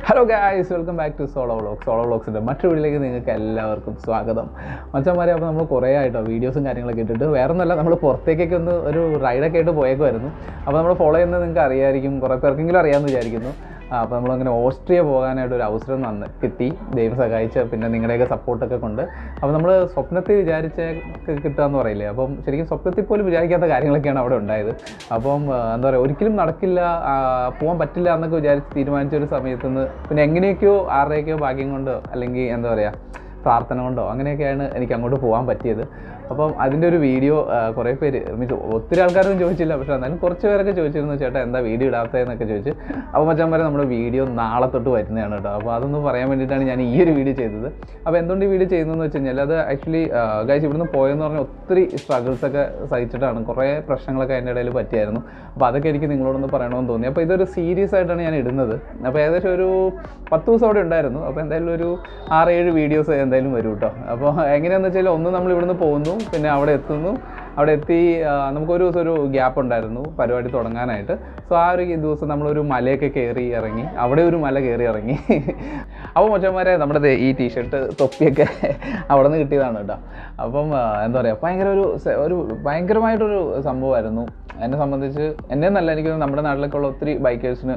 hello guys welcome back to solo vlog solo വ്ളോഗ്സിൻ്റെ മറ്റൊരു വീഡിയോയിലേക്ക് നിങ്ങൾക്ക് എല്ലാവർക്കും സ്വാഗതം മച്ചന്മാരെ അപ്പോൾ നമ്മൾ കുറേ ആയിട്ടോ വീഡിയോസും കാര്യങ്ങളൊക്കെ ഇട്ടിട്ട് വേറെ ഒന്നുമല്ല നമ്മൾ പുറത്തേക്കൊക്കെ ഒന്ന് ഒരു റൈഡൊക്കെ ആയിട്ട് പോയേക്കുമായിരുന്നു അപ്പോൾ നമ്മൾ ഫോളോ ചെയ്യുന്നത് നിങ്ങൾക്ക് അറിയായിരിക്കും കുറേ പേർക്കെങ്കിലും അറിയാമെന്ന് വിചാരിക്കുന്നു ആ, അപ്പോൾ നമ്മളങ്ങനെ ഓസ്ട്രിയ പോകാനായിട്ട് ഒരു അവസരം വന്ന് കിട്ടി ദൈവം സഹായിച്ച് പിന്നെ നിങ്ങളുടെയൊക്കെ സപ്പോർട്ടൊക്കെ കൊണ്ട് അപ്പോൾ നമ്മൾ സ്വപ്നത്തിൽ വിചാരിച്ച കിട്ടുക എന്ന് പറയില്ലേ അപ്പം ശരിക്കും സ്വപ്നത്തിൽ പോലും വിചാരിക്കാത്ത കാര്യങ്ങളൊക്കെയാണ് അവിടെ ഉണ്ടായത് അപ്പം ആ, എന്താ പറയുക ഒരിക്കലും നടക്കില്ല ആ, പോകാൻ പറ്റില്ല എന്നൊക്കെ വിചാരിച്ച് തീരുമാനിച്ച ഒരു സമയത്ത് നിന്ന് പിന്നെ എങ്ങനെയൊക്കെയോ ആരുടെയൊക്കെയോ ഭാഗ്യം കൊണ്ടോ അല്ലെങ്കിൽ എന്താ പറയുക പ്രാർത്ഥന കൊണ്ടോ അങ്ങനെയൊക്കെയാണ് എനിക്ക് അങ്ങോട്ട് പോകാൻ പറ്റിയത് അപ്പം അതിൻ്റെ ഒരു വീഡിയോ കുറേ പേര് മീൻസ് ഒത്തിരി ആൾക്കാരൊന്നും ചോദിച്ചില്ല പക്ഷേ എന്നാലും കുറച്ച് പേരൊക്കെ ചോദിച്ചിരുന്നു ചേട്ടാ എന്താ വീഡിയോ ഇടാത്തതെന്നൊക്കെ ചോദിച്ചു അപ്പോൾ മച്ചാൻ പറയാം നമ്മുടെ വീഡിയോ നാളെ തൊട്ട് വരുന്നതാണ് കേട്ടോ അപ്പോൾ അതൊന്ന് പറയാൻ വേണ്ടിയിട്ടാണ് ഞാൻ ഈ ഒരു വീഡിയോ ചെയ്തത് അപ്പോൾ എന്തുകൊണ്ട് ഈ വീഡിയോ ചെയ്യുന്നതെന്ന് വെച്ച് കഴിഞ്ഞാൽ അത് ആക്ച്വലി ഗൈസ് ഇവിടുന്ന് പോയെന്ന് പറഞ്ഞാൽ ഒത്തിരി സ്ട്രഗിൾസ് ഒക്കെ സഹിച്ചിട്ടാണ് കുറേ പ്രശ്നങ്ങളൊക്കെ അതിൻ്റെ ഇടയിൽ പറ്റിയായിരുന്നു അപ്പോൾ അതൊക്കെ എനിക്ക് നിങ്ങളോടൊന്ന് പറയണമെന്ന് തോന്നി അപ്പോൾ ഇതൊരു സീരീസ് ആയിട്ടാണ് ഞാൻ ഇടുന്നത് അപ്പോൾ ഏകദേശം ഒരു പത്ത് ദിവസം അവിടെ ഉണ്ടായിരുന്നു അപ്പോൾ എന്തായാലും ഒരു ആറേഴ് വീഡിയോസ് എന്തായാലും വരും കേട്ടോ അപ്പോൾ എങ്ങനെയാണെന്ന് വെച്ചാൽ ഒന്ന് നമ്മൾ ഇവിടുന്ന് പോകുന്നു പിന്നെ അവിടെ എത്തുന്നു അവിടെ എത്തി ആ, നമുക്കൊരു ദിവസം ഒരു ഗ്യാപ്പ് ഉണ്ടായിരുന്നു പരിപാടി തുടങ്ങാനായിട്ട് സോ ആ ഒരു ദിവസം നമ്മളൊരു മലയൊക്കെ കയറി ഇറങ്ങി അവിടെ ഒരു മല കയറി ഇറങ്ങി അപ്പോൾ മച്ചന്മാരെ നമ്മുടെ ദേ ഈ ടീഷർട്ട് തൊപ്പിയൊക്കെ അവിടെ നിന്ന് കിട്ടിയതാണ് കേട്ടോ അപ്പം ആ, എന്താ പറയുക ഭയങ്കര ഒരു സ- ഒരു ഭയങ്കരമായിട്ടൊരു സംഭവമായിരുന്നു എന്നെ സംബന്ധിച്ച് എന്നെ നല്ല എനിക്ക് തോന്നുന്നു നമ്മുടെ നാട്ടിലൊക്കെ ഉള്ള ഒത്തിരി ബൈക്കേഴ്സിന്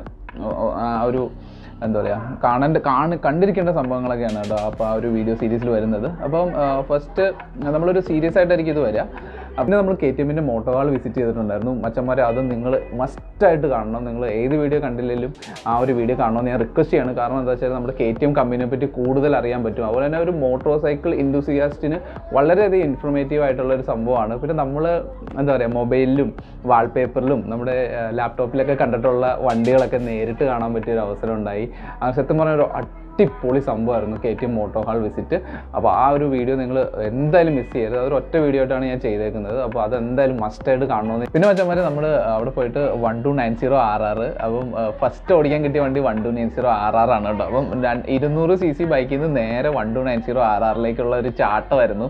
ആ ഒരു എന്താ പറയുക കാണേണ്ട കാണി കണ്ടിരിക്കേണ്ട സംഭവങ്ങളൊക്കെയാണ് കേട്ടോ അപ്പോൾ ആ ഒരു വീഡിയോ സീരീസിൽ വരുന്നത് അപ്പം ഫസ്റ്റ് നമ്മളൊരു സീരിയസ് ആയിട്ടായിരിക്കും ഇത് വരിക പിന്നെ നമ്മൾ കെ ടി എമ്മിൻ്റെ മോട്ടോവാൾ വിസിറ്റ് ചെയ്തിട്ടുണ്ടായിരുന്നു മച്ചന്മാരെ അത് നിങ്ങൾ മസ്റ്റായിട്ട് കാണണം നിങ്ങൾ ഏത് വീഡിയോ കണ്ടില്ലെങ്കിലും ആ ഒരു വീഡിയോ കാണണമെന്ന് ഞാൻ റിക്വസ്റ്റ് ചെയ്യാണ് കാരണം എന്താ വെച്ചാൽ നമ്മുടെ കെ ടി എം കമ്പനിയെ പറ്റി കൂടുതൽ അറിയാൻ പറ്റും അതുപോലെ തന്നെ ഒരു മോട്ടോർ സൈക്കിൾ ഇൻഡൂസിയാസ്റ്റിന് വളരെയധികം ഇൻഫർമേറ്റീവ് ആയിട്ടുള്ള ഒരു സംഭവമാണ് പിന്നെ നമ്മൾ എന്താ പറയുക മൊബൈലിലും വാൾപേപ്പറിലും നമ്മുടെ ലാപ്ടോപ്പിലൊക്കെ കണ്ടിട്ടുള്ള വണ്ടികളൊക്കെ നേരിട്ട് കാണാൻ പറ്റിയ ഒരു അവസരം ഉണ്ടായി ആ സത്യം പറഞ്ഞ ഒരു അടിപൊളി സംഭവമായിരുന്നു K T M moto hall visit അപ്പോൾ ആ ഒരു വീഡിയോ നിങ്ങൾ എന്തായാലും മിസ് ചെയ്യരുത് അതൊരു ഒറ്റ വീഡിയോ ആയിട്ടാണ് ഞാൻ ചെയ്തേക്കുന്നത് അപ്പോൾ അത് എന്തായാലും മസ്റ്റായിട്ട് കാണണമെന്ന് പിന്നെ വെച്ചാൽ നമ്മൾ അവിടെ പോയിട്ട് one two nine zero R R അപ്പം ഫസ്റ്റ് ഓടിക്കാൻ കിട്ടിയ വണ്ടി one two nine zero R R ആണ് കേട്ടോ അപ്പം രണ്ട് ഇരുന്നൂറ് സി സി ബൈക്കിൽ നിന്ന് നേരെ one two nine zero R ആറിലേക്കുള്ള ഒരു ചാട്ടമായിരുന്നു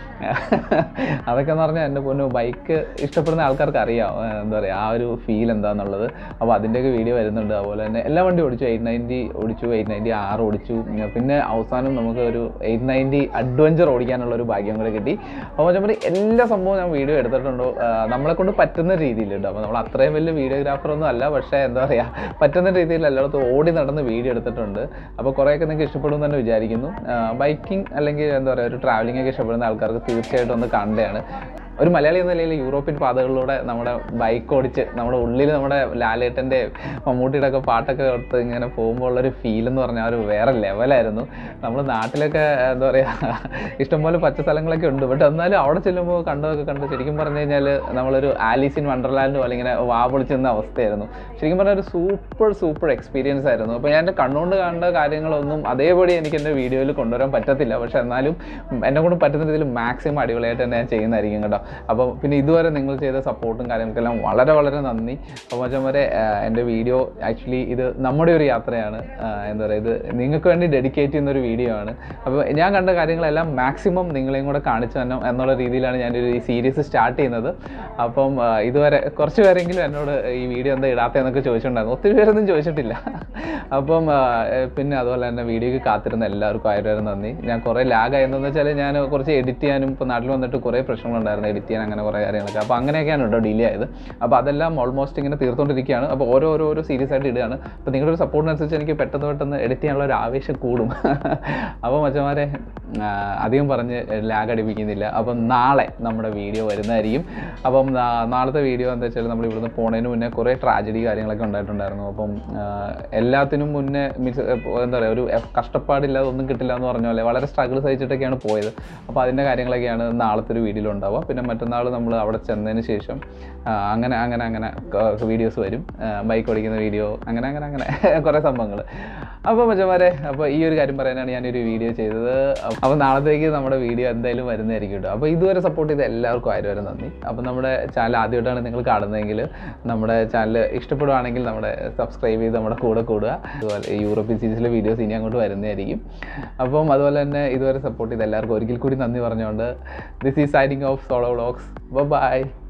അതൊക്കെ എന്ന് പറഞ്ഞാൽ എൻ്റെ പൊന്നു ബൈക്ക് ഇഷ്ടപ്പെടുന്ന ആൾക്കാർക്ക് അറിയാം ഏഹ് എന്താ പറയുക ആ ഒരു ഫീൽ എന്താണെന്നുള്ളത് അപ്പോൾ അതിൻ്റെയൊക്കെ വീഡിയോ വരുന്നുണ്ട് അതുപോലെ തന്നെ എല്ലാ വണ്ടി ഓടിച്ചു എയ്റ്റ് നയൻറ്റി ഓടിച്ചു എയ്റ്റ് നയൻറ്റി ആർ ഓടിച്ചു ഉം, പിന്നെ അവസാനം നമുക്ക് ഒരു എയ്റ്റ് നയൻറ്റി അഡ്വഞ്ചർ ഓടിക്കാനുള്ള ഒരു ഭാഗ്യം കൂടെ കിട്ടി അപ്പോൾ നമ്മൾ എല്ലാ സംഭവവും ഞാൻ വീഡിയോ എടുത്തിട്ടുണ്ടോ ആഹ് നമ്മളെ കൊണ്ട് പറ്റുന്ന രീതിയിലുണ്ട് അപ്പോൾ നമ്മൾ അത്രയും വലിയ വീഡിയോഗ്രാഫർ ഒന്നും അല്ല പക്ഷേ എന്താ പറയുക പറ്റുന്ന രീതിയിൽ എല്ലായിടത്തും ഓടി നടന്ന് വീഡിയോ എടുത്തിട്ടുണ്ട് അപ്പോൾ കുറേയൊക്കെ നിങ്ങൾക്ക് ഇഷ്ടപ്പെടും തന്നെ വിചാരിക്കുന്നു ബൈക്കിംഗ് അല്ലെങ്കിൽ എന്താ പറയുക ഒരു ട്രാവലിംഗ് ഒക്കെ ഇഷ്ടപ്പെടുന്ന ആൾക്കാർക്ക് തീർച്ചയായിട്ടും ഒന്ന് കാണേണ്ടതാണ് ഒരു മലയാളി എന്ന നിലയിൽ യൂറോപ്യൻ പാതകളിലൂടെ നമ്മുടെ ബൈക്ക് ഓടിച്ച് നമ്മുടെ ഉള്ളിൽ നമ്മുടെ ലാലേട്ടൻ്റെ മമ്മൂട്ടിയുടെ ഒക്കെ പാട്ടൊക്കെ എടുത്ത് ഇങ്ങനെ പോകുമ്പോൾ ഉള്ളൊരു ഫീൽ എന്ന് പറഞ്ഞാൽ ഒരു വേറെ ലെവലായിരുന്നു നമ്മൾ നാട്ടിലൊക്കെ എന്താ പറയുക ഇഷ്ടംപോലെ പച്ച സ്ഥലങ്ങളൊക്കെ ഉണ്ട് ബട്ട് എന്നാലും അവിടെ ചെല്ലുമ്പോൾ കണ്ടതൊക്കെ കണ്ട് ശരിക്കും പറഞ്ഞു കഴിഞ്ഞാൽ നമ്മളൊരു ആലീസ് ഇൻ വണ്ടർലാൻഡോ അല്ലെങ്കിൽ ഇങ്ങനെ വാ പൊളിച്ചെന്ന അവസ്ഥയായിരുന്നു ശരിക്കും പറഞ്ഞാൽ ഒരു സൂപ്പർ സൂപ്പർ എക്സ്പീരിയൻസ് ആയിരുന്നു അപ്പോൾ ഞാൻ എൻ്റെ കണ്ണുകൊണ്ട് കാണേണ്ട കാര്യങ്ങളൊന്നും അതേപടി എനിക്ക് എൻ്റെ വീഡിയോയിൽ കൊണ്ടുവരാൻ പറ്റത്തില്ല പക്ഷെ എന്നാലും എന്നെ കൊണ്ട് പറ്റുന്ന രീതിയിൽ മാക്സിമം അടിപൊളിയായിട്ട് തന്നെ ഞാൻ ചെയ്യുന്നതായിരിക്കും കേട്ടോ അപ്പോൾ പിന്നെ ഇതുവരെ നിങ്ങൾ ചെയ്ത സപ്പോർട്ടും കാര്യങ്ങൾക്കെല്ലാം വളരെ വളരെ നന്ദി അപ്പോൾ മച്ചാൻ വരെ എൻ്റെ വീഡിയോ ആക്ച്വലി ഇത് നമ്മുടെ ഒരു യാത്രയാണ് ആ, എന്താ പറയുക ഇത് നിങ്ങൾക്ക് വേണ്ടി ഡെഡിക്കേറ്റ് ചെയ്യുന്ന ഒരു വീഡിയോ ആണ് അപ്പോൾ ഞാൻ കണ്ട കാര്യങ്ങളെല്ലാം മാക്സിമം നിങ്ങളെയും കൂടെ കാണിച്ചു തന്നെ എന്നുള്ള രീതിയിലാണ് ഞാനൊരു ഈ സീരീസ് സ്റ്റാർട്ട് ചെയ്യുന്നത് അപ്പം ആ, ഇതുവരെ കുറച്ച് പേരെങ്കിലും എന്നോട് ഈ വീഡിയോ എന്താ ഇടാത്തതെന്നൊക്കെ ചോദിച്ചിട്ടുണ്ടായിരുന്നു ഒത്തിരി പേരൊന്നും ചോദിച്ചിട്ടില്ല അപ്പം ആ, പിന്നെ അതുപോലെ തന്നെ വീഡിയോക്ക് കാത്തിരുന്ന എല്ലാവർക്കും ആയിരം നന്ദി ഞാൻ കുറേ ലാഗ് ആയതെന്ന് വെച്ചാൽ ഞാൻ കുറച്ച് എഡിറ്റ് ചെയ്യാനും ഇപ്പോൾ നാട്ടിൽ വന്നിട്ട് കുറേ പ്രശ്നങ്ങളുണ്ടായിരുന്നു എഡിറ്റ് ചെയ്യാൻ അങ്ങനെ കുറേ കാര്യങ്ങളൊക്കെ അപ്പോൾ അങ്ങനെയൊക്കെയാണ് കേട്ടോ ഡിലേ ആയത് അപ്പോൾ അതെല്ലാം ഓൾമോസ്റ്റ് ഇങ്ങനെ തീർത്തുകൊണ്ടിരിക്കുകയാണ് അപ്പോൾ ഓരോ ഓരോ ഓരോ സീരീസ് ആയിട്ട് ഇടുകയാണ് അപ്പോൾ നിങ്ങളുടെ ഒരു സപ്പോർട്ടിനനുസരിച്ച് എനിക്ക് പെട്ടെന്ന് പെട്ടെന്ന് എഡിറ്റ് ചെയ്യാനുള്ള ഒരു ആവേശം കൂടും അപ്പോൾ മച്ചന്മാരെ ആ, അധികം പറഞ്ഞ് ലാഗ് അടിപ്പിക്കുന്നില്ല അപ്പം നാളെ നമ്മുടെ വീഡിയോ വരുന്നതായിരിക്കും അപ്പം നാ- നാളത്തെ വീഡിയോ എന്താ വെച്ചാൽ നമ്മൾ ഇവിടുന്ന് പോണതിന് മുന്നേ കുറേ ട്രാജഡി കാര്യങ്ങളൊക്കെ ഉണ്ടായിട്ടുണ്ടായിരുന്നു അപ്പം ആ, എല്ലാത്തിനും മുന്നേ മീൻസ് എന്താ പറയുക ഒരു എഫ്- കഷ്ടപ്പാടില്ലാതെ ഒന്നും കിട്ടില്ല എന്ന് പറഞ്ഞ പോലെ വളരെ സ്ട്രഗിൾ സഹിച്ചിട്ടൊക്കെയാണ് പോയത് അപ്പോൾ അതിൻ്റെ കാര്യങ്ങളൊക്കെയാണ് നാളത്തെ ഒരു വീഡിയോയിൽ ഉണ്ടാവുക പിന്നെ മറ്റന്നാൾ നമ്മൾ അവിടെ ചെന്നതിന് ശേഷം ആ, അങ്ങനെ അങ്ങനെ അങ്ങനെ വീഡിയോസ് വരും ബൈക്ക് ഓടിക്കുന്ന വീഡിയോ അങ്ങനെ അങ്ങനെ അങ്ങനെ കുറേ സംഭവങ്ങൾ അപ്പോൾ മച്ചന്മാരെ അപ്പോൾ ഈ ഒരു കാര്യം പറയാനാണ് ഞാനൊരു വീഡിയോ ചെയ്തത് അപ്പോൾ നാളത്തേക്ക് നമ്മുടെ വീഡിയോ എന്തായാലും വരുന്നതായിരിക്കും കേട്ടോ അപ്പോൾ ഇതുവരെ സപ്പോർട്ട് ചെയ്ത എല്ലാവർക്കും ആയിരം വരെ നന്ദി അപ്പോൾ നമ്മുടെ ചാനൽ ആദ്യമായിട്ടാണ് നിങ്ങൾ കാണുന്നതെങ്കിൽ നമ്മുടെ ചാനൽ ഇഷ്ടപ്പെടുവാണെങ്കിൽ നമ്മുടെ സബ്സ്ക്രൈബ് ചെയ്ത് നമ്മുടെ കൂടെ കൂടുക അതുപോലെ ഈ യൂറോപ്യൻ സീരീസിലെ വീഡിയോസ് ഇനി അങ്ങോട്ട് വരുന്നതായിരിക്കും അപ്പം അതുപോലെ തന്നെ ഇതുവരെ സപ്പോർട്ട് ചെയ്ത എല്ലാവർക്കും ഒരിക്കൽ കൂടി നന്ദി പറഞ്ഞുകൊണ്ട് this is signing off solo vlogs by